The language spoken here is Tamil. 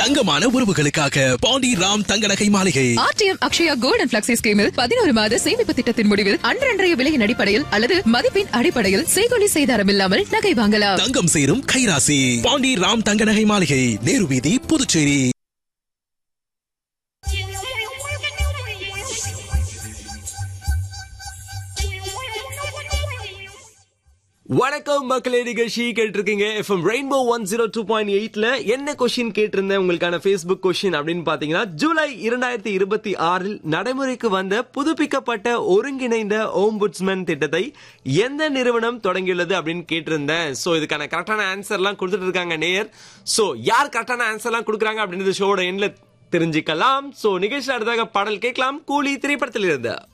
தங்கமான உறவுகளுக்காக பாண்டி ராம் தங்க நகை மாளிகை RTM Akshaya gold and flexi ஸ்கீமில் பதினோரு மாத சேமிப்பு திட்டத்தின் முடிவில் அன்றன்றைய விலையின் அடிப்படையில் அல்லது மதிப்பின் அடிப்படையில் செய்கொலி செய்தாரம் இல்லாமல் நகை வாங்கலாம் தங்கம் சேரும் கைராசி பாண்டி ராம் தங்க நகை மாளிகை நேரு வீதி புதுச்சேரி வணக்கம் மக்களே நிகழ்ச்சி கேட்டிருக்கீங்க FM rainbow one zero two point எயிட்ல என்ன கொஸ்டின் கேட்டிருந்தேன் உங்களுக்கான ஃபேஸ்புக் கொஸ்டின் அப்படின்னு பாத்தீங்கன்னா ஜூலை இரண்டாயிரத்தி இருபத்தி ஆறில் நடைமுறைக்கு வந்த புதுப்பிக்கப்பட்ட ஒருங்கிணைந்த ஓம்புட்ஸ்மேன் திட்டத்தை எந்த நிறுவனம் தொடங்கியுள்ளது அப்படின்னு கேட்டிருந்தேன் சோ இதுக்கான கரெக்டான ஆன்சர்லாம் கொடுத்துட்டு இருக்காங்க நேயர் சோ யார் கரெக்டான ஆன்சர்லாம் கொடுக்குறாங்க அப்படின்றது ஷோட எண்ட்ல தெரிஞ்சுக்கலாம் சோ நிகழ்ச்சி அடுத்தாக பாடல் கேட்கலாம் கூலி திரைப்படத்தில் இருந்து